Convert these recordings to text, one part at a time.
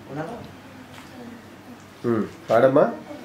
ఉమ్, పాడమ్మా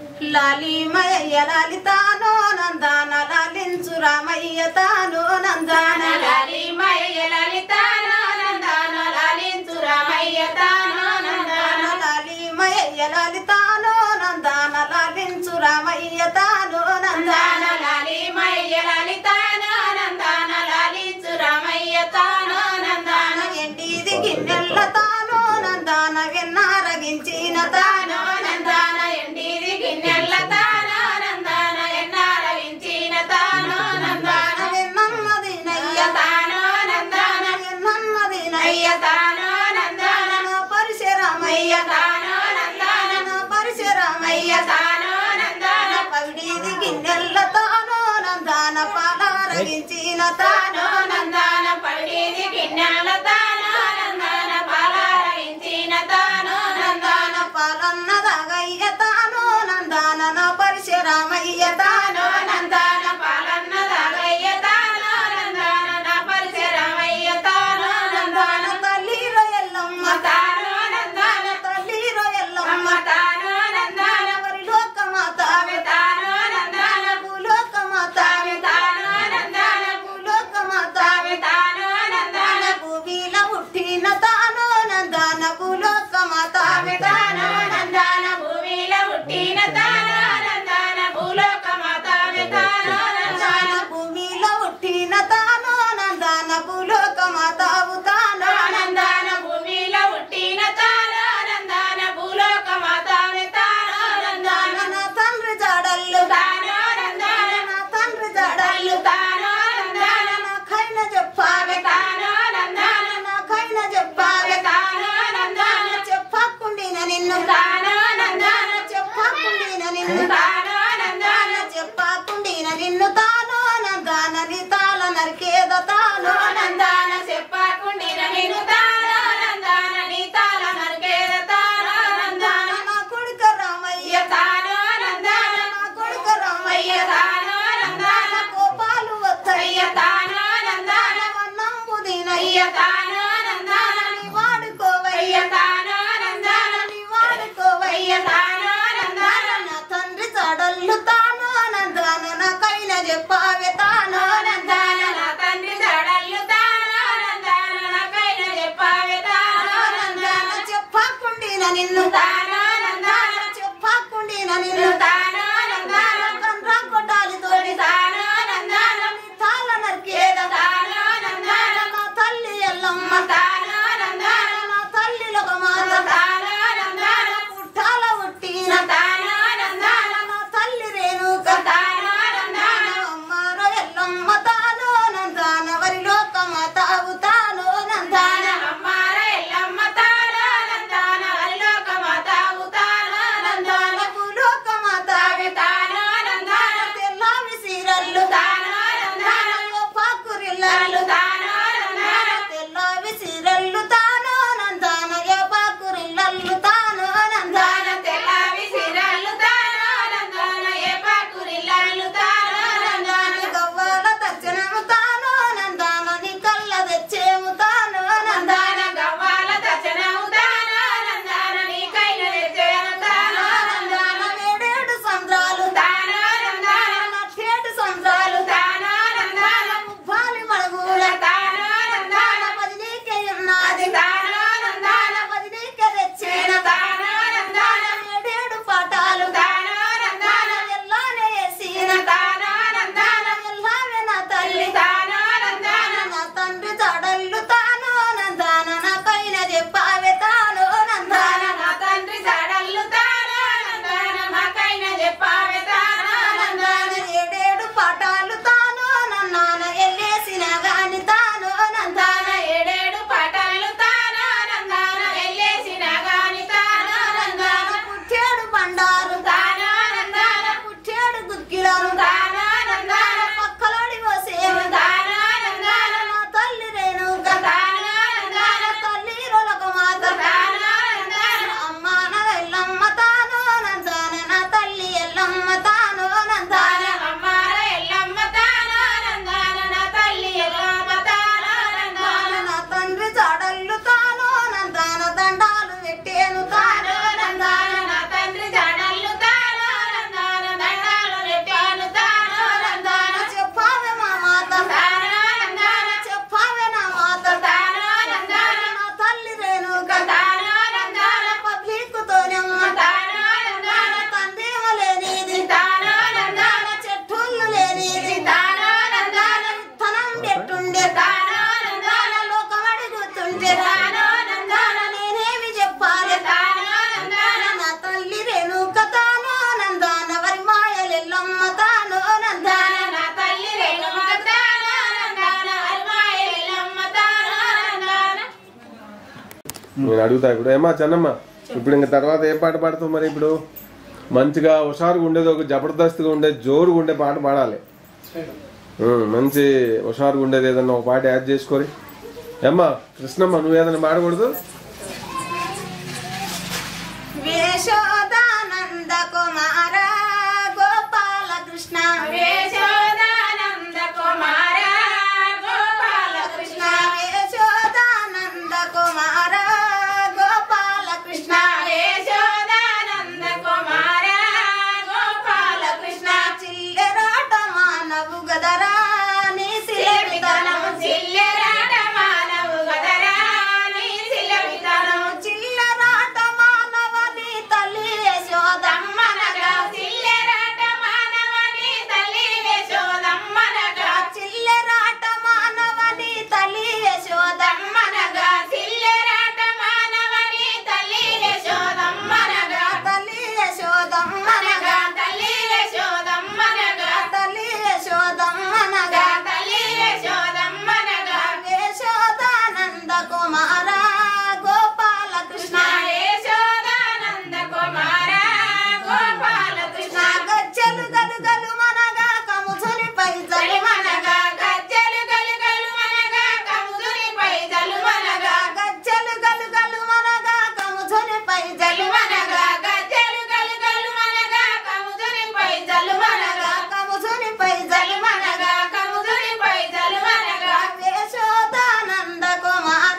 లాలిమయ్య లలితానో నందాన లాలించు రామయ్య తానో నందాన లాలిమయ్య లలితానో నందాన లాలించు రామయ్య తానో నందాన లాలిమయ్య లలితానో నందాన లాలించు రామయ్య తానో నందాన నందాన లాలిమయ్య లలితానో నందాన లాలించు రామయ్య తానో నందాన ఎండిది గిన్నెల్ల తానో నందాన విన్నారగించిన తానో తానో నందాన ఎండిది గిన్నెల్ల తానో నందాన ఎన్నారవించిన తానో నందాన విన్నమ్మది అయ్య నయ్య తానో నందాన విన్నమ్మది అయ్య నయ్య తానో నందాన పరిశరమయ్య అయ్య తానో నందాన పరిశరమయ్య అయ్య తానో నందాన పవిడీది గిన్నెల్ల తానో నందాన పాలారగించిన తానో తానో నందాన పడిది గిన్నెల తానో నందాన పాలారవించిన తానో నందాన నందాన పాలన్నదగయ్య తానో నందాన నా పరిశరమయ్య తానో తానో నందాన పాలన్న దాగయ్య తానో నందాన నా పరిసరమయ్య తానో నందాన నందాన తల్లి రొయ్యల్లమ్మ తానో నందాన తల్లి అమ్మ రొయ్యల్లమ్మ తానో నందాన ఎవరి లోకమాత తావి తానో నందాన భూలోకమాత తావి తానో నందాన భూలోకమాత తావి తానో నందాన భూమిల పుట్టిన తానో నందాన భూలోకమాత తావి తానో నందాన భూమిలో పుట్టిన తానో నందాన భూలోక మాతావి తానో నందాన నందాన భూమిలో పుట్టిన తానో నందాన భూలోకమాతావు తానో నందాన భూమిలో పుట్టిన తానో నందాన భూలోక మాతావి తానో నందాన నందాన నా తండ్రి జాడల్లు తానో నందాన నా తండ్రి జాడల్లు తానో నందాన నాకైన చెప్పావే తానో నందాన నాకైన చెప్పావే తానో నందాన చెప్పకుండిన నిన్ను తానో నందాన చెప్పకుండిన నిన్ను తానో నందాన చెప్పకుండిన నిన్ను తానో నందాన నీ తాళ నరికేద తానో నందాన చెప్పకుండిన నిన్ను తానో నందాన నీ తాళ నరికేద తానో నందాన నా కొడుక రామయ్య అయ్య తానో నందాన నా కొడుక రామయ్య అయ్య తానో నందాన కోపాలు అయ్య వత్తయ్య తానో నందాన నమ్ము అయ్య దీనయ్య తానో నందాన నీ వాడుకోవయ్య అయ్య తానో నందాన నీ వాడుకోవయ్య అయ్య తానో నందాన నా తండ్రి చడల్లు తానో నందాన నాకైన చెప్పావే తానో నందాన నా తండ్రి దడల్లు తానో నందాన నాకైన చెప్పావే తానో నందాన చెప్పకుండిన నిన్ను తానో నందాన చెప్పకుండిన నిన్ను తానో నందాన కన్రా కొట్టాలి తోడి తోడి తానో నందాన నీ తాళ నరికేద తానో నందాన నా తల్లి ఎల్లమ్మ తానో నందాన నా తల్లి లోకమాత తానో నందాన పుట్టాల పుట్టిన తానో నందాన నా తల్లి రేణుక తానో నందాన అమ్మారో ఎల్లమ్మ తానో నందాన వరి లోకమాత తానో నందాన నందాన అమ్మార ఎల్లమ్మ తానో నందాన వరిలోక మాతావు తానో నందాన భూలోకమాత తావి తానో నందాన తెల్లావి సీరల్లు తానో నందాన పాకురిల్లాలు తానో నందాన తెల్లావి సీరల్లు తానో నందాన ఏ పాకురిల్లల్లు తానో నందాన నందాన తెల్లావి సిరల్లు తానో నందాన ఏ పాకురిల్లాలు తానో నందాన గవ్వాల దర్శనము తానో నందాన నీ కళ్ళ తెచ్చే నేను అడుగుతా ఇప్పుడు ఏమా చెన్నమ్మ ఇప్పుడు ఇంక తర్వాత ఏ పాట పాడతావు మరి ఇప్పుడు మంచిగా హుషారుగా ఉండేది ఒక జబర్దస్త్గా ఉండే జోరుగా ఉండే పాట పాడాలి ఉమ్, మంచి హుషారుగా ఉండేది ఏదన్నా ఒక పాట యాడ్ చేసుకొని ఏమ్మా కృష్ణమ్మ నువ్వు ఏదైనా పాడకూడదు వేషోదానంద కుమార గోపాల కృష్ణ వేషోదానంద కుమార గోపాల కృష్ణ వేషోదానంద కుమార గోపాల కృష్ణ వేషోదానంద కుమార గోపాల కృష్ణ చిల్లెరాట మానవు గదరా నీ చిలిపితనం సిలవితనం చిల్లెరాట మానవు గదరా నీ చిలిపితనం చిల్లరాట మానవ నీ తల్లి యశోదమ్మ దమ్మనగా చిల్లెరాట మానవని తల్లి వేషోదమ్మనగా చిల్లరాట మానవ నీ తల్లి యశోదమ్మ దమ్మనగా చిల్లెరాట మానవని తల్లి వేషోదమ్మనగా తల్లి యశోదమ్మనగా మనగా తల్లి వేషోదమ్మనగా తల్లి యశోదమ్మనగా తల్లి వేషోదమ్మనగా యశోదానంద కుమార గోపాల కృష్ణ యశోదానంద కుమార గోపాల కృష్ణ గజ్జలు గలుగలు మనగా కముసునిపై మనగా గజ్జలు గలుగలు మనగా కముదునిపై జలుమనగా గజ్జలు గలుగలు మనగా కముసునిపై జలుమనగా గజ్జలు గలుగలు మనగా కముదునిపై జలుమనగా కముసునిపై జలుమనగా కముదునిపై జలుమనగా యశోదానంద కుమార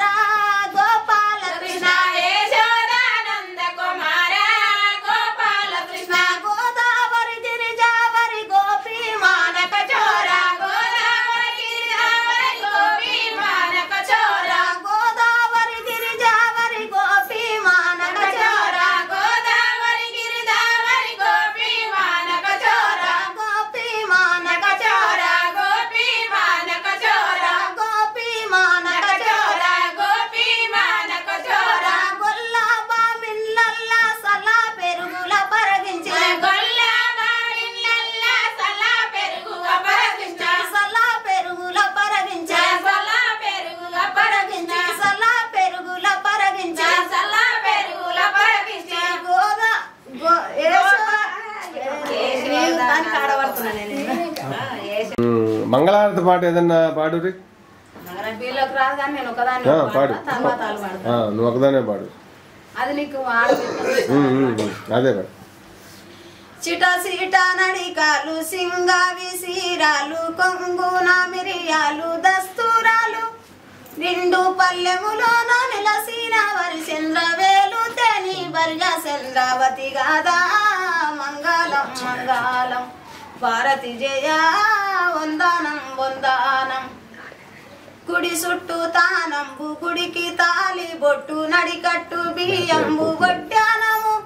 గోపాల కృష్ణ కృష్ణ యశోదానంద కుమార గోపాల కృష్ణ గోదావరి గిరిజావరి గోపీ మానక మానక చోర గోదావరి గిరిధావరి గోపి మానక చోర గోదావరి గిరిజావరి గోపీ మానక చోర గోదావరి గిరిధావరి గోపి మానక చోర గోపీ మానక చోర గోపి మానక చోర గోపీ మానక నక చోర గోపి మానక చోర గొల్లా బామిల్లల్లా సలా పెరుగుల పరగించే గొల్ల మారిల్లల్ల సలా పెరుగుగ పరగించ సలా పెరుగుల పరగించే సలా పెరుగుగ పరగించ సలా పెరుగుల పరగించే సలా పెరుగుల పరగించ గోదా గో దానికి ఆడబడుతున్నాను నేను ఉమ్, మంగళహారతి పాట ఏదన్నా పాడురి వీళ్ళకి రాదు కానీ నేను ఒకదాన్ని ఆ, పాడు పాడతా, తర్వాత వాళ్ళు పాడతారు. ఆ, నువ్వు ఒకదానే పాడు అది నీకు ఆడబిడ్డ ఉమ్, ఉమ్, ఉమ్, అదే పాడు చిట సిట నడికాలు సింగావి సీరాలు కొంగున మిరియాలు దస్తూరాలు నిండు పల్లెములోన నిలసిన వరి చంద్రవేలు తెని బర్గ చంద్రావతి గాదా మంగళం మంగళం భారతి జయ వందనం వందనం గుడి చుట్టూ తానంబు గుడికి తాలి బొట్టు నడికట్టు బియ్యంబు గొడ్డానము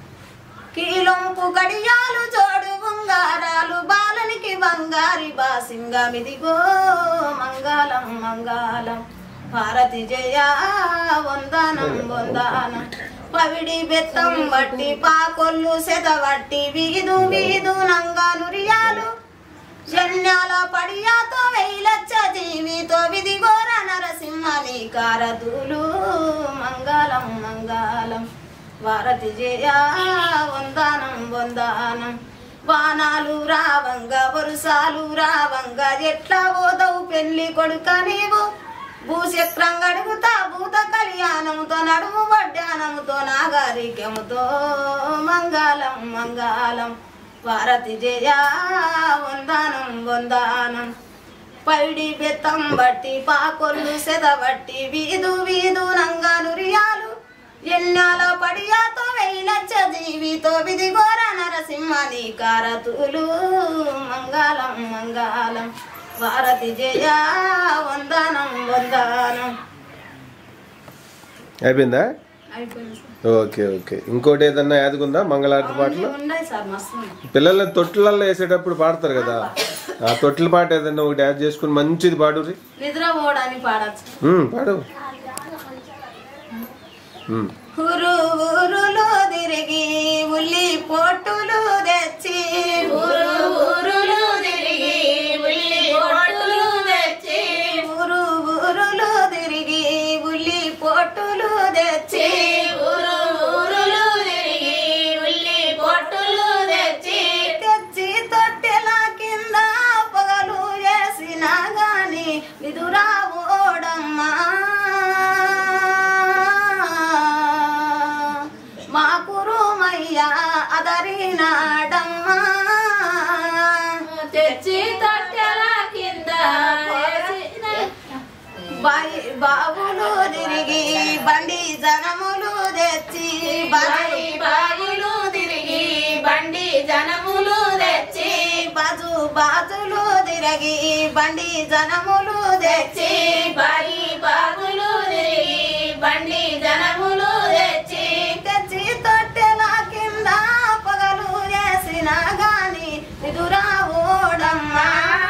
కీలొంపు గడియాలు జోడు బంగారాలు బాలనికి బంగారి బాసింగమిదిగో మంగళం మంగళం భారతి జయ వందనం వందనం పవిడి బెత్తం బట్టి పాకొల్లు సెతబట్టి వీధు వీధు నంగానురియాలు జన్యాల పడియాతో వెయిలచ్చ జీవితో విధిగోర నరసింహని కారతులు మంగళం మంగళం భారతి జయ వందనం వందనం బాణాలు రావంగా వరుసాలు రావంగా ఎట్లా ఓదవు పెళ్లి కొడుక నీవు భూచక్రం గడుగుతా భూత కళ్యాణముతో నడుము వడ్డానముతో నాగరికముతో మంగళం మంగళం భారతి జయ వందనం వందనం పైడి బెత్తం బట్టి పాకొల్లు సెదబట్టి వీధు వీధు నంగానురియాలు ఎన్నాల పడియాతో వెయిలచ్చ జీవితో విధిగోర నరసింహని కారతులు మంగళం మంగళం భారతి జయ వందనం వందనం అయిపోయిందా అయిపోయింది సార్. ఓకే ఓకే ఇంకోటి ఏదన్నా యాదకుందా మంగళహారతి పాటలు అవన్నీ ఉన్నాయి సార్ మస్తు ఉన్నాయి. పిల్లల తొట్లలో వేసేటప్పుడు పాడతారు కదా ఆ తొట్ల పాట ఏదన్నా ఒకటి యాడ్ చేసుకుని మంచిది పాడురి నిద్ర పోవడానికి పాడచ్చు ఉమ్, పాడు ఉమ్. ఊరు ఊరులు తిరిగి ఉల్లి పొట్టులు తెచ్చి ఊరు ఊరులు తిరిగి ఉల్లి పొట్టులు తెచ్చి ఊరు ఊరులు తిరిగి ఉల్లి పొట్టులు తెచ్చి బాయి బావులు తిరిగి బండి జనములు తెచ్చి బాయి బాగులు తిరిగి బండి జనములు తెచ్చి బాజు బాజులు తిరిగి బండి జనములు తెచ్చి తెచ్చి బాయి బాగులు తిరిగి బండి జనములు తెచ్చి తెచ్చి తొట్టెల కింద పగలు వేసిన గాని నిదురా ఓడమ్మా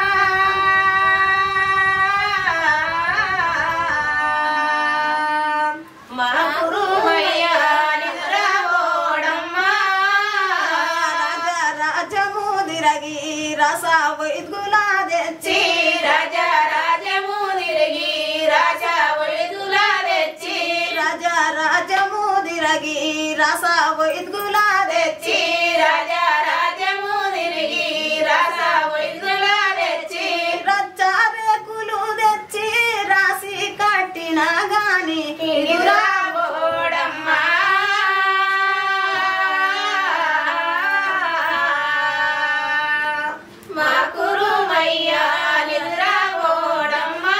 మా గురువయ్య నిద్రపోడమ్మా రాజ రాజము తిరగి రస వైద్యులా తెచ్చి తెచ్చి రాజ రాజము తిరిగి రాజా ఒడుగులా తెచ్చి రాజ రాజము తిరగి రస వైద్యులా తెచ్చి తెచ్చి రాజా రాజము తిరిగి రాజా ఒడుగులా తెచ్చి రచ్చారేకులు తెచ్చి రాసి కట్టిన గాని నిదురా నిద్రపోడమ్మా మా కురుమయ్య నిద్రపోడమ్మా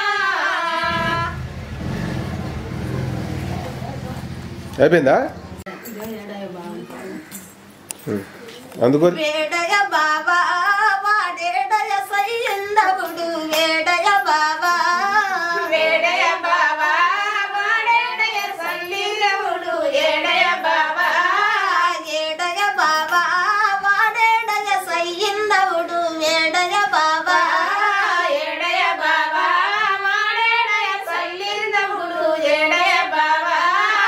అయిపోయిందా ఉం. అందుకో వేడయ బాబా వాడేడయ సయ్యందవుడు వేడయ బాబా వేడయ బాబా వాడేడయ సల్లిరవుడు ఏడయ బాబా ఏడయ బాబా వాడేడయ సయ్యందవుడు వేడయ బాబా ఏడయ బాబా వాడేడయ సల్లిరవుడు ఏడయ బాబా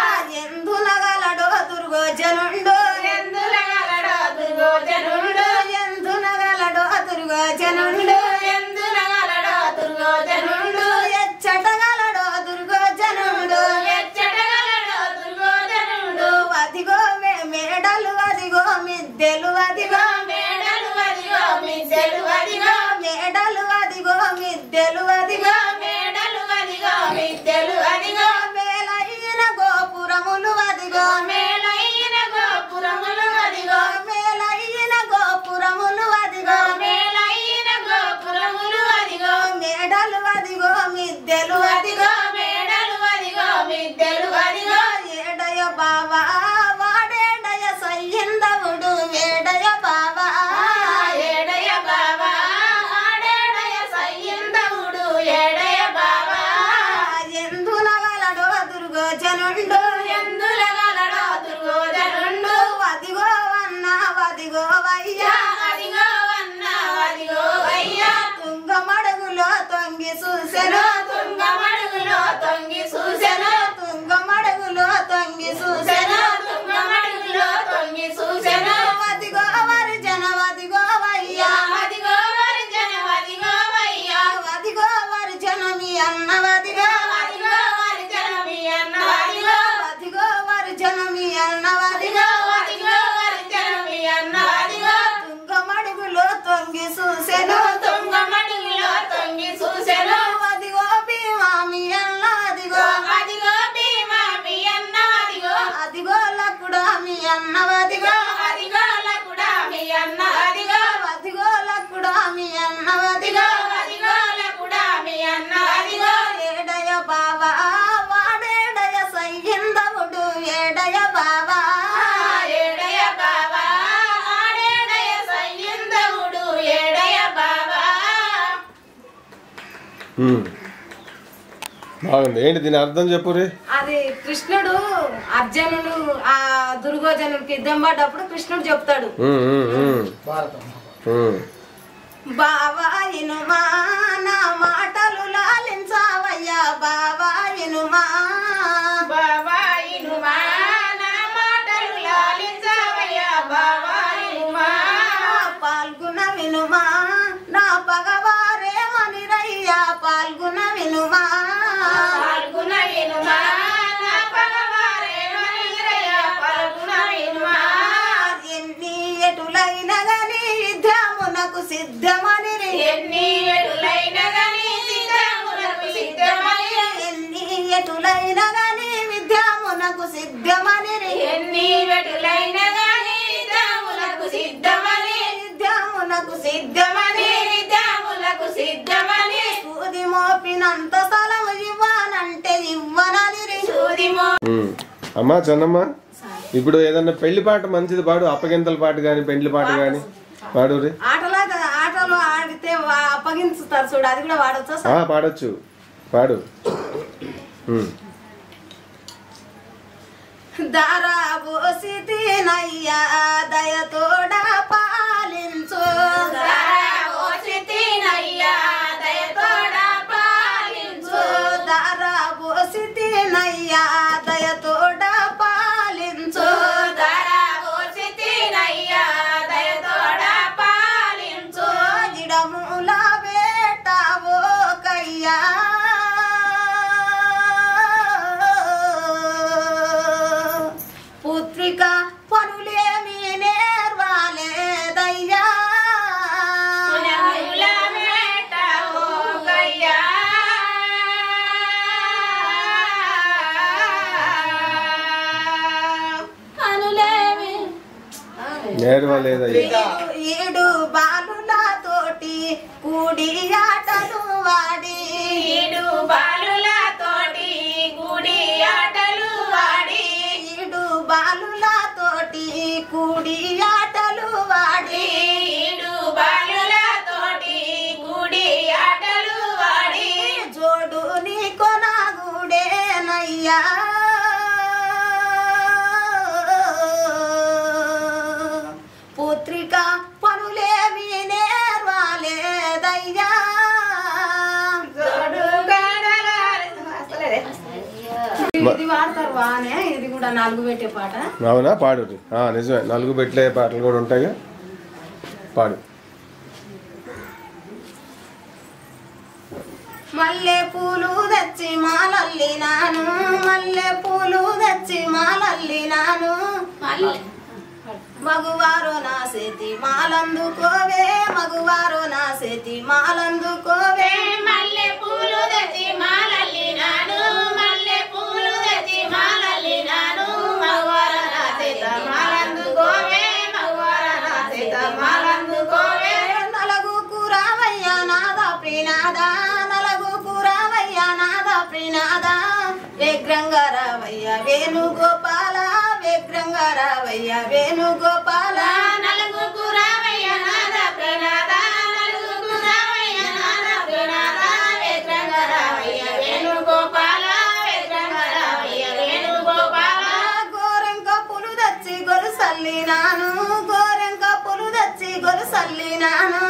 ఎందునగలడో దుర్గోజనుండు ఎందులగలడో దుర్గోజనుడు ఎందునగలడో దుర్గోజనుండు ఎందులగలడో దుర్గోజనుడు ఎచ్చటగలడో దుర్గోజనుడు ఎచ్చటగలడో దుర్గోజనుడు అదిగో మే- మేడలు అదిగో మిద్దెలు అదిగో మేడలు అదిగో మిద్దెలు అదిగో మేడలు అదిగో మిద్దెలు అదిగో మేడలు అదిగో మిద్దెలు అదిగో మేలైన గోపురములు అదిగో మేలైన గోపురములు అదిగో మేలైన గోపురములు అదిగో మేలైన గోపురములు అదిగో మేడలు అదిగో మిద్దెలు అదిగో అదిగో మేడలు అదిగో మిద్దెలు అదిగో ఏడయ బావా వాడేడయ సయ్యందవుడు వేడయ బావా ఏడయ బాబా ఆడేడయ సయ్యందవుడు ఏడయ బాబా ఎందునగలడో దుర్గోజనుండు ఎందులగలడో దుర్గోజనుండు అదిగో అన్నా అదిగో వయ్యా అదిగో అన్నా అదిగో అయ్యా తుంగమడుగులో తొంగి చూసెను తుంగమడుగులో తొంగి చూసెను తుంగమడుగులో తొంగి చూసెను తుంగమడుగులో తొంగి చూసెను అదిగో వరి జనవదిగో వయ్యా అదిగో వర్జన అదిగో అయ్యా అదిగో వరి జనమి అన్నవదిగో అదిగో వర్జన మీ అన్న అదిగో అదిగో వరి జనమి అన్నవదిగో అదిగో అదిగో వర్జన మీ అన్న అదిగో తుంగమడుగులో తొంగి చూసెను తుంగమడుగులో తొంగి చూసెను అదిగో భీమామి అన్న అదిగో అదిగో భీమా మీ అన్న అదిగో అదిగో లక్కుడా మీ అన్నవదిగో అదిగో లకుడా మీ అన్న అదిగో అదిగో లక్కుడా మీ అన్నవదిగో అదిగో అదిగో లకుడా మీ అన్న అదిగో ఏడయ బావా వాడేడయ సయ్యందవుడు ఏడయ బావా ఏడయ బాబా ఆడేడయ సయ్యందవుడు ఏడయ బాబా ఉం. బాగుంది ఏంటి దీని అర్థం చెప్పు రే అది కృష్ణుడు అర్జునుడు ఆ దుర్గోజనుడికి యుద్ధం పడ్డప్పుడు కృష్ణుడు చెప్తాడు ఉం, ఉం, ఉం. ఉం. బావా ఇనుమా నా మాటలు లాలించావయ్యా బావా ఇనుమా బాబా ఇనుమా నా మాటలు లాలించవయ్యా బాబా ఇనుమా పాల్గొన వినుమా నా పగవారే మనిరయ్యా పాల్గొన వినుమా పాల్గొన ఇనుమా నా పగవారే మనిరయ్య పాల్గొన ఇనుమా ఎన్ని ఎటులైన గని యుద్ధమునకు సిద్ధమని ఎన్ని ఎటులైన గని సిద్ధములకు సిద్ధమని ఎన్ని ఎటులైన గని విద్యామునకు సిద్ధమని ఎన్ని వెటులైన గాని దాములకు సిద్ధమని విద్యామునకు సిద్ధమని దాములకు సిద్ధమని సూది మోపినంత స్థలము ఉమ్. అమ్మా చన్నమ్మ ఇప్పుడు ఏదన్నా పెళ్లి పాట మంచిది పాడు అప్పగింతల పాట గాని పెళ్లి పాట గాని పాడు రే ఆటలో ఆటలో ఆడితే వా- అప్పగించుతారు చూడు అది కూడా వాడొచ్చా ఆ, పాడొచ్చు పాడు ఉమ్. దారా పోసి తినయ్యా దయతోడ పాలించు దారా పోసి తినయ్యా దయతోడ పాలించు గిడముల వేటావో కయ్యా పుత్రిక పనులేమి నేర్వాలేదయ్యా నేర్వలేదయ్యా ఏడు బాలుల తోటి కూడి ఆటలు వాడి ఈడు బాలుల తోటి గుడి ఆటలు వాడి ఏడు బాలుల తోటి కూడి ఆటలు వాడి ఈడు బాలుల తోటి గుడి ఆటలు వాడి జోడు నీ కొనగుడేనయ్యా పుత్రిక పనులేమి నేర్వాలేదయ్యా తోడు గడల ఇది వాడతారు వానే ఇది కూడా నాలుగు పెట్టే పాట అవునా పాడు రే. ఆ, నిజమే నలుగు పెట్టలే పాటలు కూడా ఉంటాయిగా పాడు మల్లె పూలు తెచ్చి మాలల్లినాను మల్లె పూలు తెచ్చి మాలల్లినాను మగువారు నా సేతి మాలందుకోవే మగువారు నా సేతి మాలందుకోవే మల్లె పూలు తెచ్చి మాలల్లినాను మల్లె పూలు తెచ్చి మాలల్లినాను మగవార నా చేత మాలందుకోవే మగవార నా చేత మాలందుకోవే నలగు కురావయ్యా నాద ప్రినాద నలగు కురావయ్యా నాద ప్రినాద వేగ్రంగా రావయ్య వేణుగోపాల వేగ్రంగా రావయ్య వేణుగోపాల నలుగు కురావయ్య నాద ప్రణాద నలుగు కురావయ్య నాద ప్రణాద వేద్రంగ రావయ్య వేణుగోపాల వేద్రంగ రావయ్య వేణుగోపాల గోరెంక పులు తెచ్చి గొలుసల్లినాను గోరెంక పులు తెచ్చి గొలుసల్లినాను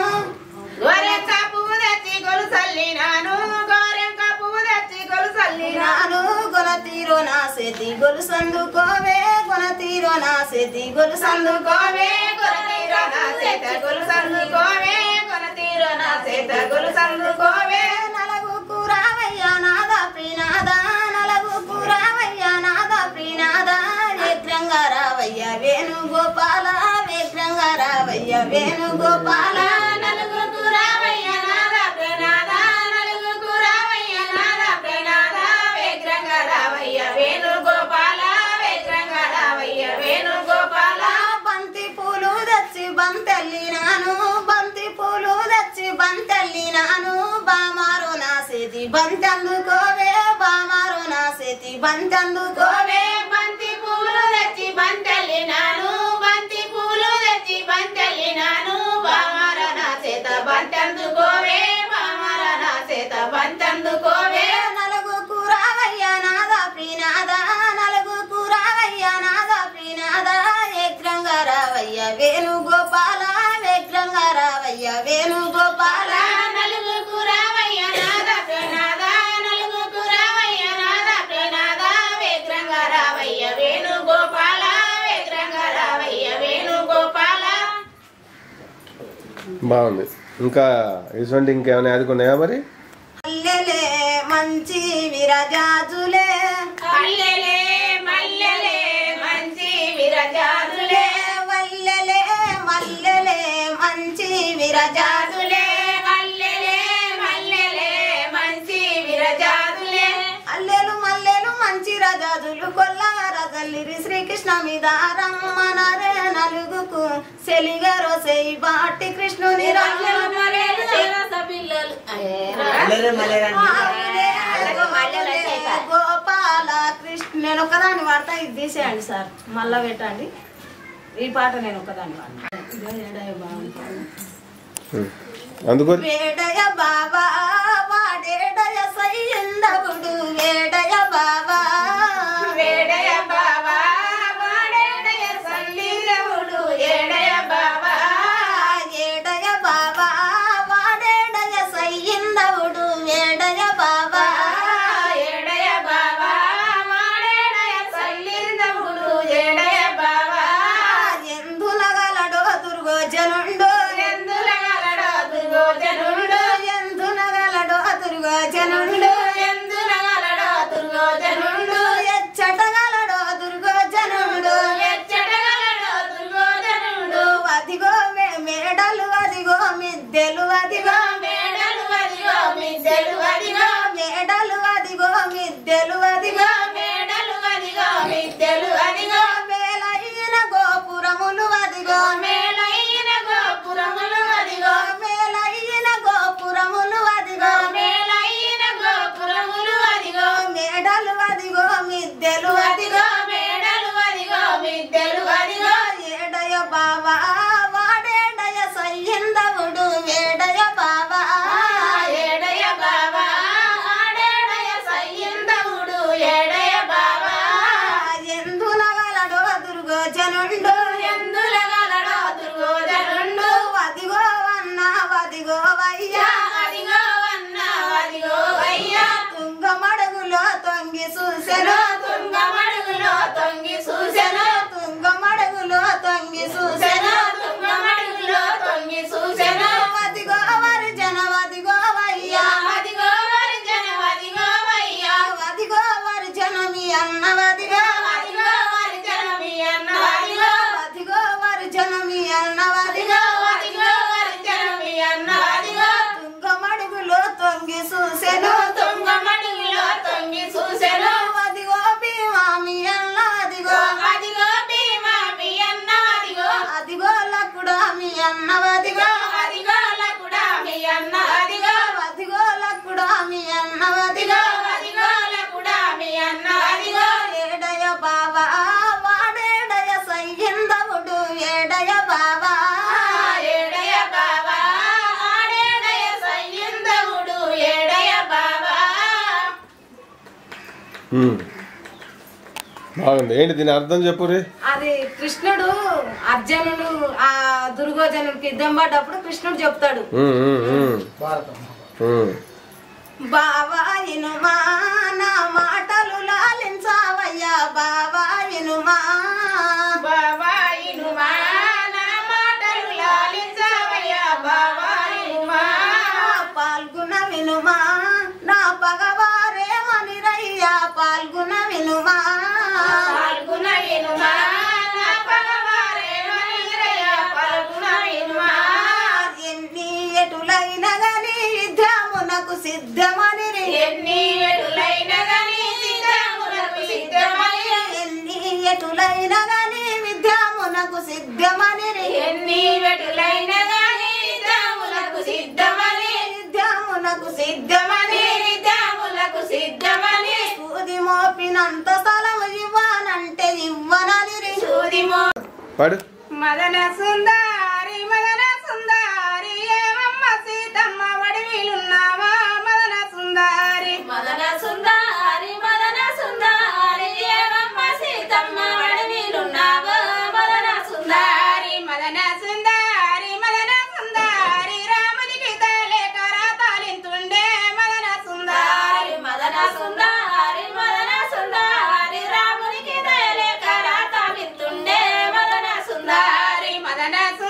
గోరెంక పువ్వు తెచ్చి గొలుసల్లినాను గోరెంక పువ్వు తెచ్చి గొలుసల్లినాను నాను గొన తీరో నా సేతి గొలుసందుకోవే గొన తీరో నా సేతి గొలుసందుకోవే కొనతీరో నా చేత గొలుసందుకోవే కొనతీరో నా చేత గొలుసందుకోవే నలగు కురావయ్య నాద ప్రినాద నలగు కురావయ్య నాద ప్రినాద వేగ్రంగా రావయ్య వేణుగోపాల వేగ్రంగా రావయ్య వేణుగోపాల నలుగు కురావయ్య నాద ప్రణాద నలుగు కురావయ్య నాద ప్రణాద వేగ్రంగ రావయ్య వేణుగోపాల వేగ్రంగ రావయ్య వేణుగోపాల బంతి పూలు తెచ్చి బంతెల్లినాను బంతి పూలు తెచ్చి బంతెల్లినాను బామారు నా సేతి బంతందుకోవే బామారు నా సేతి బంతందుకోవే కోవే బంతి పూలు తెచ్చి బంతెల్లినాను బంతి పూలు తెచ్చి బంతెల్లినాను బామర నా చేత బంతందుకోవే బామర నా చేత బంతందుకోవే నలుగు కురావయ్య నాద ప్రినాద నలుగు కురావయ్య నాద ప్రినాద వేగ్రంగా రావయ్య వేణుగోపాల వేగ్రంగా రావయ్య వేణుగోపాల నలుగు కురావయ్య నాద ప్రణాద నలుగు కురావయ్య నాద ప్రణాద వేగ్రంగ రావయ్య వేణుగోపాల వేగ్రంగ రావయ్య వేణుగోపాల బాగుంది ఇంకా ఇటువంటి ఇంకేమైనా ఆదుకున్నాయా మరి మల్లెలే మంచి విరజాజులే మల్లెలే మల్లెలే మంచి విరజాజులే వల్లెలే మల్లెలే మంచి విరజాజులే జాజులే మల్లెలే మల్లెలే మంచి విరజాజులే అల్లెలు మల్లెలు మంచి రజాజులు కొల్ల రజల్లిరి శ్రీకృష్ణ మీద రమ్మనరే నలుగుకు సెలిగరో సెయి బాటి కృష్ణుని రమ్మను మల్లెలు మల్లెలు అంటే గోపాల కృష్ణ నేను ఒక్కదాన్ని వాడతా ఇది తీసేయండి సార్ మళ్ళా పెట్టండి ఈ పాట నేను ఒక్కదాన్ని వాడతా ఇదో ఏడయ్య బాగుంటుంది ఉమ్. అందుకో వేడయ బాబా వాడేడయ సయ్యందవుడు వేడయ బాబా వేడయ బాబా వాడేడయ సల్లిగవుడు ఏడయ బాబా ఏడయ బాబా వాడేడయ సయ్యందవుడు వేడయ బాబా ఏడయ బాబా వాడేడయ సల్లిగవుడు ఏడయ బాబా ఎందునగలడో దుర్గోజనుండు ఎందులగలడో దుర్గోజనుడు ఎందునగలడో దుర్గోజనుండు ఎందులగలడో దుర్గోజనుడు ఎచ్చటగలడో దుర్గోజనుడు ఎచ్చటగలడో దుర్గోజనుడు అదిగో మే- మేడలు అదిగో మిద్దెలు అదిగో మేడలు అదిగో మిద్దెలు అదిగో మేడలు అదిగో మిద్దెలు అదిగో మేడలు అదిగో మిద్దెలు అదిగో మేలైన గోపురములు అదిగో మేలైన గోపురములు అదిగో మేలైన గోపురములు అదిగో మేలైన గోపురములు అదిగో మేడలు అదిగో మిద్దెలు అదిగో అదిగో మేడలు అదిగో మిద్దెలు అదిగో ఏడయ బాబా వాడేడయ సయ్యందవుడు వేడయ బాబా ఏడయ బాబా ఆడేడయ సయ్యందవుడు ఏడయ బాబా ఎందునగలడో దుర్గోజనుండు ఎందులగలడో దుర్గోధనుండు అదిగో అన్నా అదిగో వయ్యా అదిగో అన్నా అదిగో అయ్యా తుంగమడుగులో తొంగి చూసెను తుంగమడుగులో తొంగి చూసెను తుంగమడుగులో తొంగి చూసెను చూసెను తుంగమడుగులో తొంగి చూసెను అదిగో వరి జనం అదిగో వయ్యా అదిగో వర్జన అదిగో అయ్యా అదిగో వరి జనమి అన్నవదిగో అదిగో వర్జన మీ అన్న అదిగో అదిగో వరి జనమి అన్నవదిగో అదిగో అదిగో వర్జన మీ అన్న అదిగో తుంగమడుగులో తొంగి చూసెను తుంగమడుగులో తొంగి చూసెను అదిగో భీమామి అన్న అదిగో అదిగో భీమా మీ అన్న అదిగో అదిగో లక్కుడా మీ అన్నవదిగో అదిగో లకుడా మీ అన్న అదిగో అదిగో లక్కుడా మీ అన్నవదిగో అదిగో అదిగో లకుడా మీ అన్న అదిగో ఏడయ బాబా వాడేడయ సయ్యందవుడు ఏడయ బాబా ఏడయ బాబా ఆడేడయ సయ్యందవుడు ఏడయ బాబా ఉమ్. బాగుంది ఏంటి దీని అర్థం చెప్పు రే అది కృష్ణుడు అర్జునుడు ఆ దుర్గోజనుడికి యుద్ధం పడ్డప్పుడు కృష్ణుడు చెప్తాడు ఉమ్, ఉమ్, ఉమ్. ఉమ్. బావా ఇనుమా నా మాటలు లాలించావయ్యా బావా ఇనుమా బాబా ఇనుమా నా మాటలు లాలించవయ్యా బాబా ఇనుమా పాల్గొన వినుమా నా పగవారే మనిరయ్యా పాల్గొన వినుమా పాల్గొన ఇనుమా నా పగవారే మనిరయ్య పాల్గొన ఇనుమా ఎన్ని ఎటులైన గని యుద్ధమునకు సిద్ధమని ఎన్ని ఎటులైన గని సిద్ధములకు సిద్ధమని ఎన్ని ఎటులైన గని విద్యామునకు సిద్ధమని ఎన్ని వెటులైన గాని దాములకు సిద్ధమని విద్యామునకు సిద్ధమని దాములకు సిద్ధమని సూది మోపినంత స్థలం ఇవ్వనంటే ఇవ్వనని సూదిమో పాడు మదన సుందారి మదన సుందారి ఏమమ్మ సీతమ్మ వడివిలున్నావా మదన సుందారి మదన సుందారి మదన సుందారి ఏమమ్మ సీతమ్మ వడివిలున్నావా మదన సుందారి మదన సుందారి మదన సుందారి రామునికి తలేక రాతాలింతుండే మదన సుందారి మదన సుందారి మదన సుందారి రామునికి తలేక రాతాలింతుండే మదన సుందారి మదన సుందారి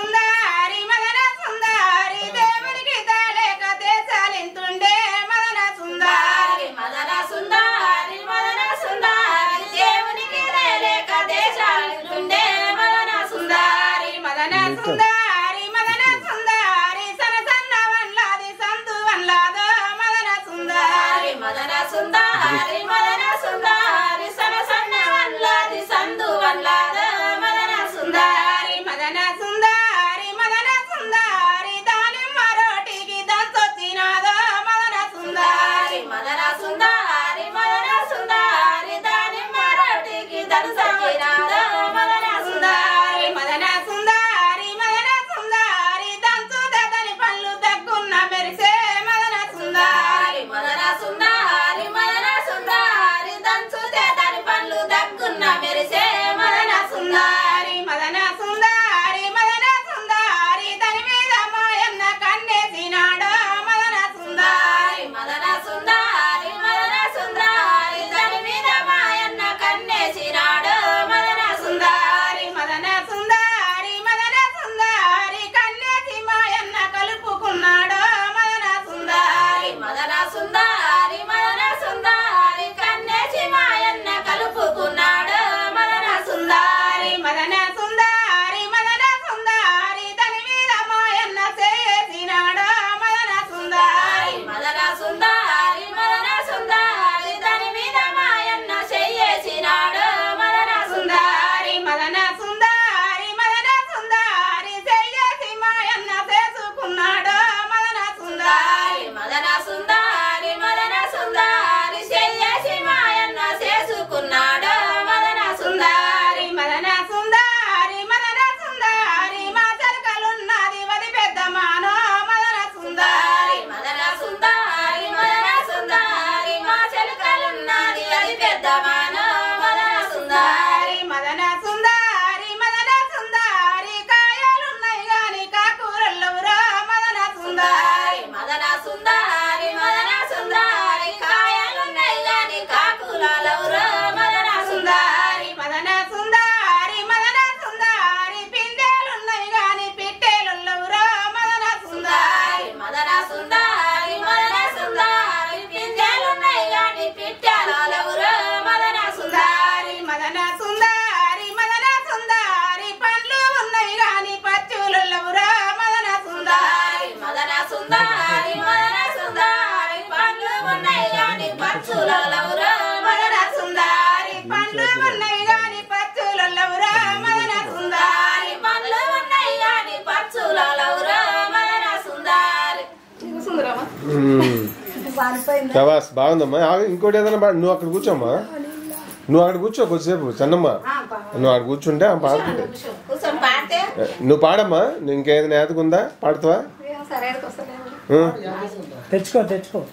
మ్మ్. శబాస్ బాగుందమ్మా ఆగు, ఇంకోటి ఏదైనా పాడు నువ్వు అక్కడ కూర్చోమ్మా నువ్వు అక్కడ కూర్చో కొద్దిసేపు చన్నమ్మ నువ్వు అక్కడ కూర్చుంటే ఆమె పాడుతుంటే కూర్చొని పాడితే నువ్వు పాడమ్మా నువ్వు ఇంకేదైనా ఏతకుందా పాడుతావా ఆ? తెచ్చుకో తెచ్చుకో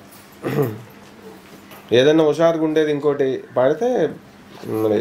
ఏదైనా హుషారుగా ఉండేది ఇంకోటి పాడితే మరి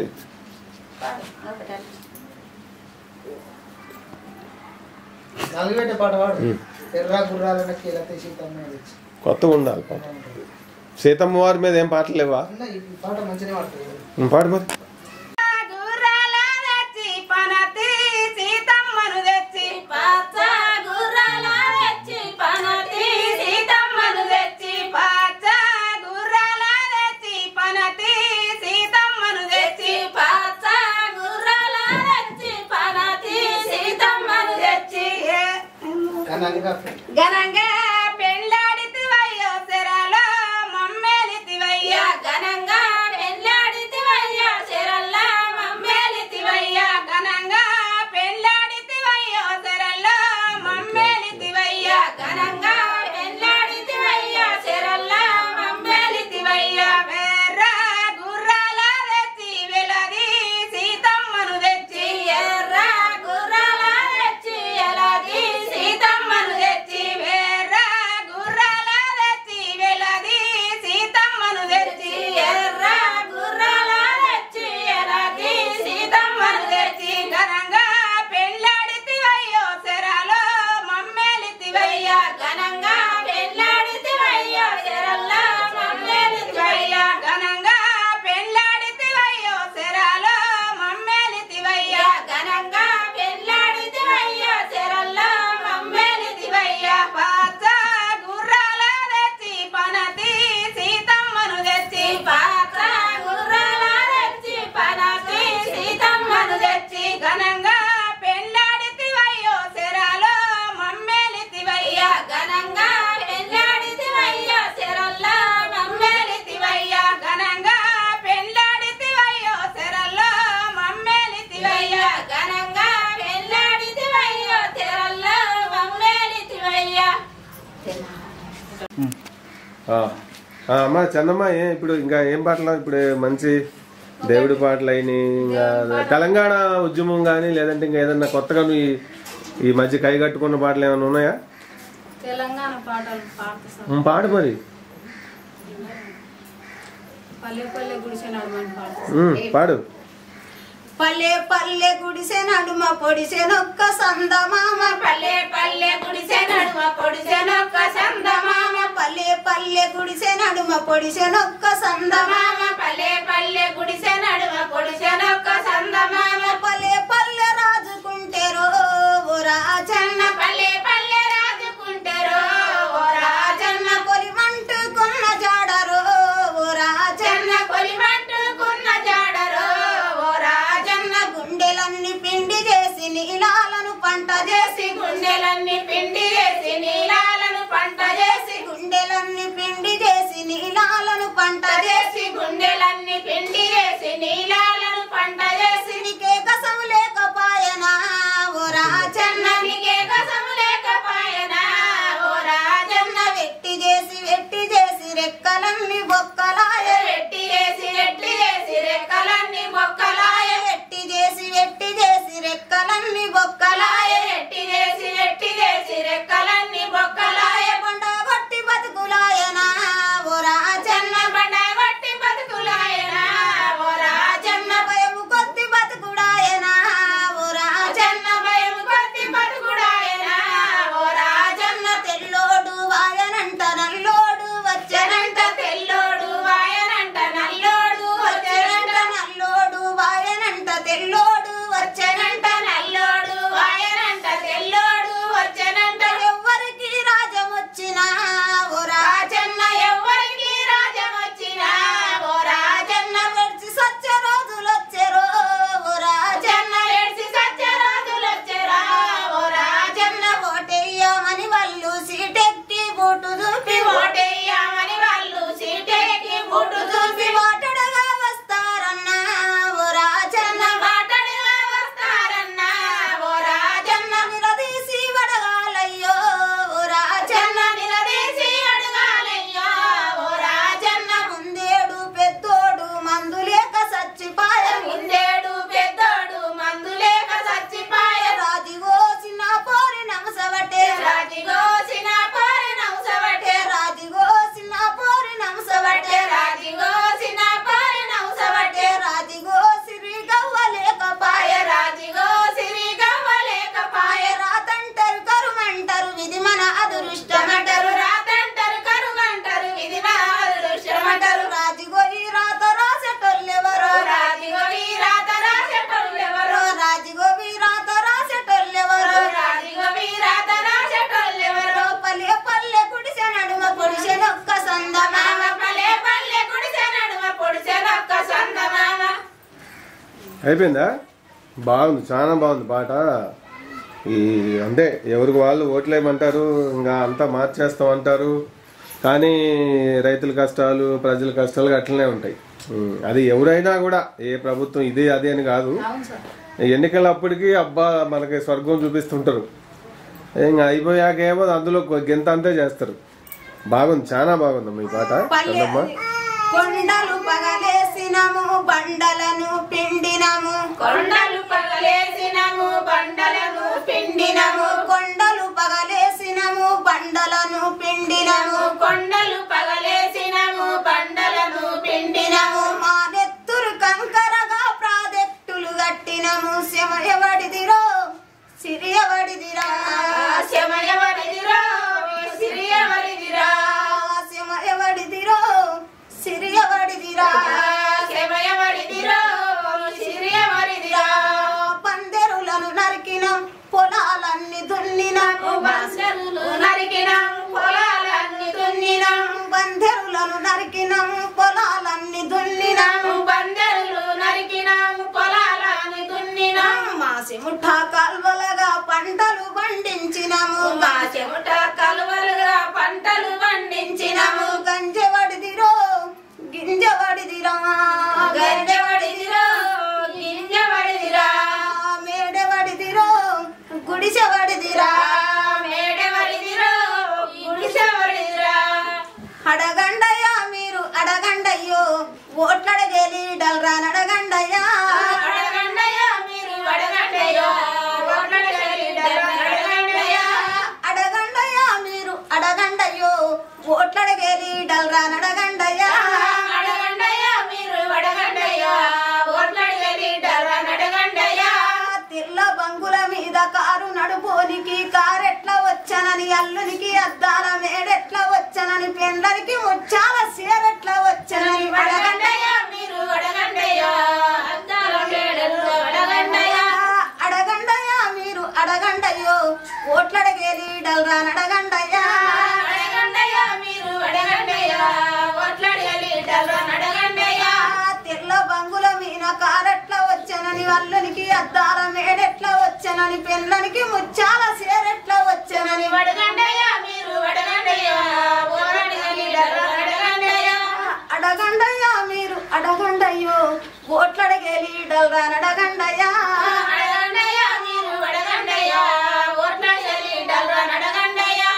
నలుగేట పాట పాడు ఎర్ర గుర్రాలన్న కీలత సీతమ్మ తెచ్చి కొత్తగా ఉండాలి పాట సీతమ్మ వారి మీద ఏం పాటలు లేవా అన్న ఈ పాట మంచిగా పాడుతుంది ఉమ్, పాడు మరి గుర్రాల తెచ్చి పనతి సీతమ్మను తెచ్చి పచ్చ గుర్రాల తెచ్చి పనతి సీతమ్మను తెచ్చి పచ్చ గుర్రాల తెచ్చి పనతి సీతమ్మను తెచ్చి పచ్చ గుర్రాల తెచ్చి పనతి సీతమ్మను తెచ్చి కనకగా ఘనంగా పెళ్ళాడితివయ్యో సెరలో మమ్మేలితివయ్యా ఘనంగా పెళ్ళాడితివయ్యా సెరల్లో మమ్మేలితివయ్యా ఘనంగా పెళ్ళాడితివయ్యో సెరల్లో మమ్మేలితివయ్యా ఘనంగా పెళ్ళాడితివయ్యా సెరల్లో మమ్మేలితివయ్యా వేర్ర గుర్రాల తెచ్చి వెలది సీతమ్మను తెచ్చి ఎర్ర గుర్రాల తెచ్చి ఎలది సీతమ్మను తెచ్చి వేర్ర గుర్రాల తెచ్చి వెలది సీతమ్మను తెచ్చి ఎర్ర గుర్రాల తెచ్చి ఎలది సీతమ్మను తెచ్చి ఘనంగా పెళ్ళాడితివయ్యో సెరలో మమ్మేలితివయ్యా ఘనంగా పెళ్ళాడితివయ్యో సెరల్లో మమ్మేలితివయ్యా ఘనంగా పెళ్ళాడితివయ్యో సెరలో మమ్మేలితివయ్యా ఘనంగా పెళ్ళాడితివయ్యో సెరల్లో మమ్మేలితివయ్యా పాత గుర్రాల తెచ్చి పనతి సీతమ్మను తెచ్చి పాత గుర్రాల తెచ్చి పనతి సీతమ్మను తెచ్చి ఘనంగా పెళ్ళాడితివయ్యో సెరలో మమ్మేలితివయ్యా ఘనంగా పెళ్ళాడితివయ్యో సెరల్లో మమ్మేలితివయ్యా ఘనంగా పెళ్ళాడితివయ్యో సెరల్లో మమ్మేలితివయ్యా ఘనంగా పెళ్ళాడితివయ్యో సెరల్లో మమ్మేలితివయ్యా ఆ. ఆ, అమ్మా చందమ్మ ఏ ఇప్పుడు ఇంకా ఏం పాటలు ఇప్పుడు మంచి దేవుడి పాటలు అయినాయి ఇంకా తెలంగాణ ఉద్యమం కానీ లేదంటే ఇంకా ఏదన్నా కొత్తగా నువ్వు ఈ- ఈ మధ్య కై కట్టుకున్న పాటలు ఏమైనా ఉన్నాయా తెలంగాణ పాటలు పాడుతా సార్ ఉమ్, పాడు మరి పల్లె పల్లె గుడిసె నడమని పాడుతా ఉమ్, పాడు పల్లె పల్లె గుడిసె నడుమ పొడిసె నొక్క సందమామ పల్లె పల్లె గుడిసె నడుమ పొడిసె నొక్క సందమామ పల్లె పల్లె గుడిసె నడుమ పొడిసె నొక్క సందమామ సందమామ పల్లె పల్లె గుడిసె నడుమ పొడిసె నొక్క సందమామ పల్లె పల్లె రాజుకుంటేరో ఓ రాజన్న పల్లె పల్లె రాజుకుంటారో ఓ రాజన్న పొలిమంటుకున్న జాడరో ఓ రాజన్న జన్న కొలిమంటుకున్న జాడరో ఓ రాజన్న గుండెలన్నీ పిండి చేసి నీలాలను పంట చేసి చేసి గుండెలన్నీ పిండి చేసి నీలాలను పంట చేసి గుండెలన్నీ పిండి చేసి నీలాలను పంట చేసి చేసి గుండెలన్నీ పిండి అయిపోయిందా బాగుంది చాలా బాగుంది పాట ఈ అంటే ఎవరికి వాళ్ళు ఓట్లేయమంటారు ఇంకా అంతా మార్చేస్తాం అంటారు కానీ రైతుల కష్టాలు ప్రజల కష్టాలు అట్లనే ఉంటాయి ఉమ్, అది ఎవరైనా కూడా ఏ ప్రభుత్వం ఇది అది అని కాదు అవును సార్ ఎన్నికల అప్పటికి అబ్బా మనకి స్వర్గం చూపిస్తుంటారు ఇంకా అయిపోయాకేమో అందులో గింత అంతే చేస్తారు బాగుంది చాలా బాగుంది మీ పాట చందమ్మ కొండలు పగలేసినము బండలను పిండినము కొండలు పగలేసినము బండలను పిండినము కొండలు పగలేసినము బండలను పిండినము కొండలు పగలేసినము బండలను పిండినము మా నెత్తురు కంకరగా ప్రాజెక్టులు కట్టినము శమయబడిదిరో సిరియబడిదిరా శమయవరిదిరో సిరియవరిదిరా శమయబడిదిరో సిరియబడిదిరా శమయవరిదిరో సిరియవరిదిరా పందెరులను నరికినం పొలాలన్నీ దున్నినము బాసరులు నరికినం పొలాలన్నీ దున్నినం బందెరులను నరికినం పొలాలన్నీ దున్నినము బందరులు నరికినం పొలాలని దున్నినం మాసి ముఠా కాల్వలగా పంటలు పండించినము మా చెమట కలువలుగా పంటలు పండించినము పండించినము గంజవడిదిరో గింజవడిదిరా గంజవడిదిరో గింజవడిదిరా మేడవడిదిరో గుడిసెవడిదిరా మేడవడిదిరో గుడిసెవడిదిరా అడగండయ్యా మీరు అడగండయ్యో ఓట్లడగే లీడల్రా నడగండయ్యా అడగండయ్యా మీరు అడగండయ్యా అడగండయ్యా అడగండయ్యా మీరు అడగండయ్యో ఓట్లడగే లీడల్రా నడగండయ్యా అడగండయ్యా మీరు అడగండయ్యా ఓట్లడిగే లీడర్ అడగండయ్యా తిల్ల బంగుల మీద కారు నడుపోనికి కారెట్లా వచ్చనని అల్లునికి అద్దాల మేడెట్లా వచ్చనని పెండ్లనికి ముచ్చాల సీరెట్లా వచ్చనని అడగండయ్యా అడగండయ్యా మీరు అడగండయ్యా అద్దాల మేడలు అడగండయ్యా అడగండయ్యా మీరు అడగండయ్యో ఓట్లడగే లీడల్రా నడగండయ్యా అడగండయ్యా మీరు అడగండయ్యా ఓట్లడిగే లీడర్ అడగండయ్యా తెల్ల బంగుల మీద కారెట్లా వచ్చనని అల్లునికి అద్దాల మేడెట్లా వచ్చనని పెండ్లనికి ముచ్చాల సీరెట్లా వచ్చనని అడగండయ్యా మీరు అడగండయ్యా ఓట్లడిగే లీడర్ అడగండయ్యా అడగండయ్యా మీరు అడగండయ్యో ఓట్లడగే లీడల్రా నడగండయ్యా అడగండయ్యా మీరు అడగండయ్యా ఓట్లడిగే లీడర్ అడగండయ్యా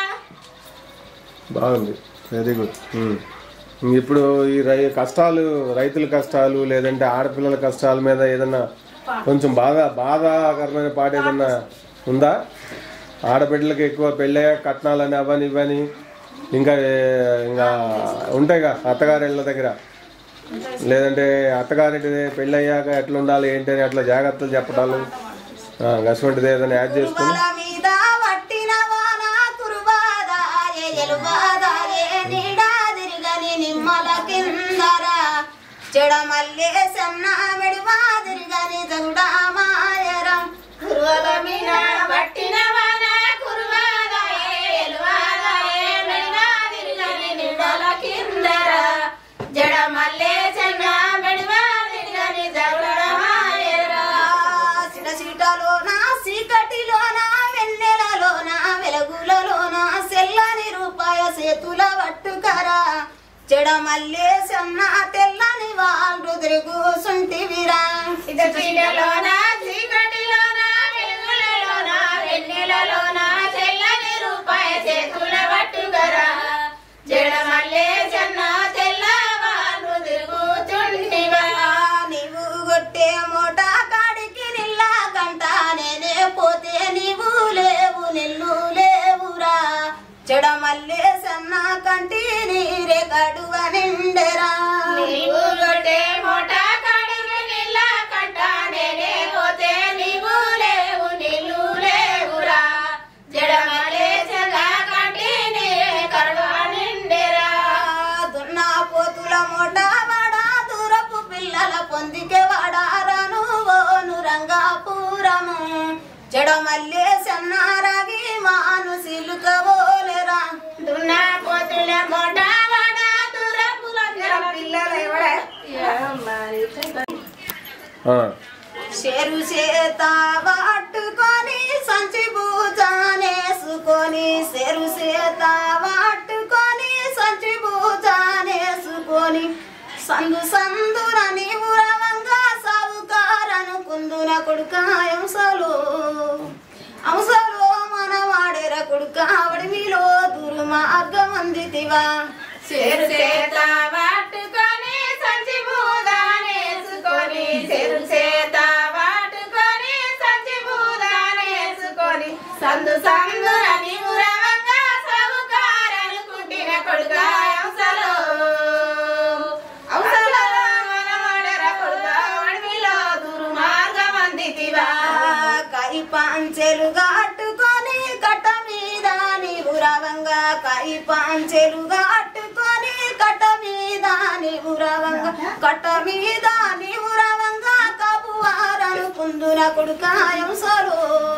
బాగుంది వెరీ గుడ్ ఇప్పుడు ఈ రై కష్టాలు రైతుల కష్టాలు లేదంటే ఆడపిల్లల కష్టాల మీద ఏదన్నా కొంచెం బాధ బాధాకరమైన పాట ఏదన్నా ఉందా ఆడబిడ్డలకి ఎక్కువ పెళ్ళయ్యాక కట్నాలని అవని ఇవని ఇంకా ఏ- ఇంకా ఉంటాయిగా అత్తగారిళ్ళ దగ్గర లేదంటే అత్తగారింటి పెళ్ళయ్యాక ఎట్లా ఉండాలి ఏంటి అని అట్లా జాగ్రత్తలు చెప్పటాలు ఆ, అటువంటిది ఏదైనా యాడ్ చేసుకుని కురుబల మీద వట్టిన వాన కురుబాదాయే ఎలుబాదాయే నీడా తిరగని నిమ్మల కిందరా చెడమల్లే సన్న మెడివా తిరగని జగుడా మాయరం కురువల మీద పట్టిన వాన కురువాదాయే ఎలువాదాయే మెడగా తిరగని నిండల కిందర జడ మల్లె చెన్న మెడగా తిరగని జగడమాయరా సిటలోన చీకటిలోన వెన్నెలలోన వెలుగులలోన సెల్లని రూపాయ సేతుల పట్టుకరా చెడమల్లే సన్న తెల్లని వాళ్ళు తిరుగుసుంటివిరా చీడలోన చీకటిలోన వెలుగులలోన వెన్నెలలోన తెల్లని రూపాయ చేతుల పట్టుగరా జడ మల్లె చెన్న తెల్లవారు తిరుగుతుంటివా నీవు కొట్టే మూట కాడికి నిల్లా గంట నేనే పోతే నీవు లేవు నిల్లు లేవురా చెడమల్లే సన్న కంటి నీరే కడువ నిండెరా నీవు గొడ్డే మోట కాడికి నీళ్ళ కంట నేనే పోతే నీవు లేవు నీళ్ళు లేవురా జడమలే చెల్ల కంటి నీ కరుణ నిండెరా దున్నా పోతుల మూట వాడా దూరపు పిల్లల పొందికే వాడారాను ఓను రంగాపురము చెడమల్లే సన్నారాగి మాను సిలుకవోలెరా దున్న పోతుల మోట వాడ దూరపుల పిల్లలు ఎవడ ఆ, చెరు చేత పట్టుకొని సంచి భూజానేసుకొని చెరు చేత పట్టుకొని సంచి భూజానేసుకొని సందు సందున నీవు రవంగా సావుకారను కుందున కొడుకాయంసలు అంశలో మనవాడెర కొడుకావడి మీలో దుర్మార్గం అందితివా చెరు చేత పట్టుకొని సంచి బూదానేసుకొని చెరు చేత పట్టుకొని సంచి బూదానేసుకొని సందు సందు అని ఉరవంగా సౌకారను కుట్టిన కొడుక అంశలో అంశలో మనవాడర కొడుక వడిమిలో దుర్మార్గం అందితివా కై పాంచెలు కట్టుకొని కట్ట మీద నీవు రవంగా కై పాంచెలు కట్టుకొని కట్ట మీద నీవు రవంగా కట్ట మీద నీవు రవంగా కపువారను కుందున కొడుకాయంసలో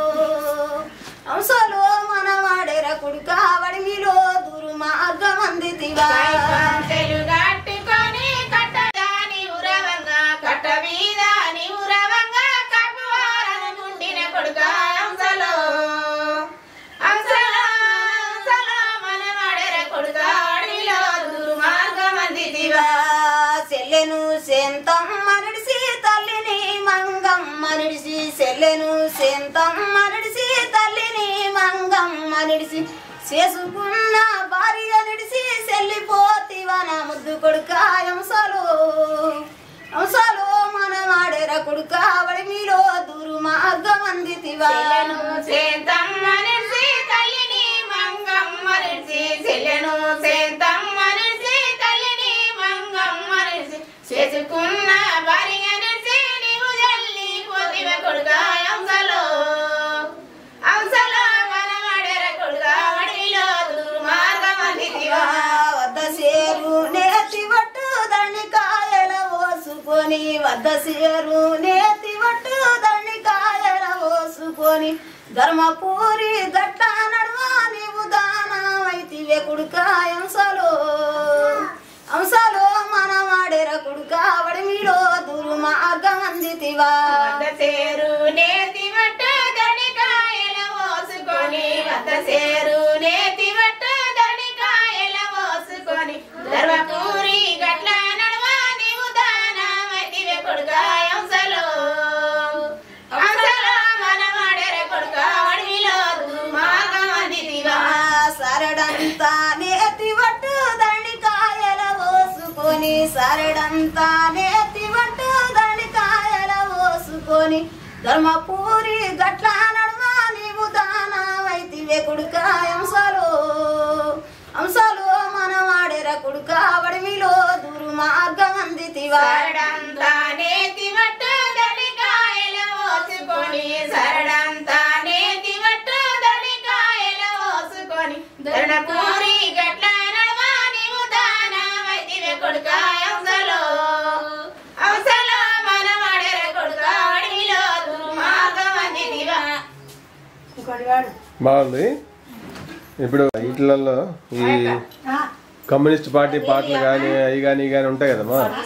అంశలో మనవాడెర కొడుకావడి మీలో దుర్మార్గం అందితివా పంచెలు కట్టుకొని కట్టదాని ఉరవంగా కట్ట మీద నీ ఉరవంగా కట్టువారను గుండిన కొడుక అంశలో అంశలో అంశలో మనవాడెర కొడుక అడవిలో దుర్మార్గం అందిదివా సెల్లెను సెంతమ్మ నడిసి తల్లిని మంగమ్మ నడిసి సెల్లెను సెంతమ్మ నడిసి తల్లిని మంగమ్మ నడిసి చేసుకున్న భార్య నడిసి సెల్లిపోతివా నా ముద్దు కొడుక అంశలో అంశలో మనవాడెర కొడుక వడి మీలో దుర్మార్గం అందితివా చెల్లెను సేంతమ్మ నిలిసి తల్లిని మంగమ్మ నిలిసి చెల్లెను సేంతమ్మ నిలిసి తల్లిని మంగమ్మ నిలిసి చేసుకున్న భార్య నిలిసి నీవు జల్లి పోతివ కొడుక అంశలో అంశలో మనవాడెర కొడుక వడిలో దుర్మార్గం అందితివా వద్ద సేరు నేతి వట్టు దండి కాయల ఓసుకొని వద్ద సేరు నేతి వట్టు దండి కాయల ఓసుకొని ధర్మపూరి గట్ట నడువ నీవు దానమైతివే కుడుక అంశలో అంశలో మనవాడెర కుడుక వడిమిలో దుర్మార్గం అందితివా వద్ద సేరు నేతి వట్టు దడికాయల మోసుకొని వద్ద సేరు నేతి వట్టు దడికాయల మోసుకొని ధర్మపూరి గట్ల నడువ నీవు దానమతివే కొడుక అంశలో అంశలో మనవాడెర కొడుక వడిలో దుర్మార్గం అందిదివా సరడంతా నేతి వట్టు దండి కాయల ఓసుకొని సరడంతా నేతి వట్టు దండి కాయల ఓసుకొని ధర్మపూరి గట్ల నడుమ నీవు దానమైతివే కుడుక అంశలో అంశలో మనవాడెర కుడుక వడిమిలో దుర్మార్గం అందితివా సరడంతా నేతి వట్టు దడికాయల మోసుకొని సరడంతా నేతి వట్టు దడికాయల మోసుకొని ధరణపూరి గట్ల నడవ నీవు దానమైతివే కొడుక అంశలో అంశలో మనవాడెర కొడుక అడవిలో దుర్మార్గం అందిదివా బాగుంది ఇప్పుడు వీటిలలో ఈ కమ్యూనిస్ట్ పార్టీ పాటలు కానీ అవి కానీ ఇవి కానీ ఉంటాయి కదమ్మా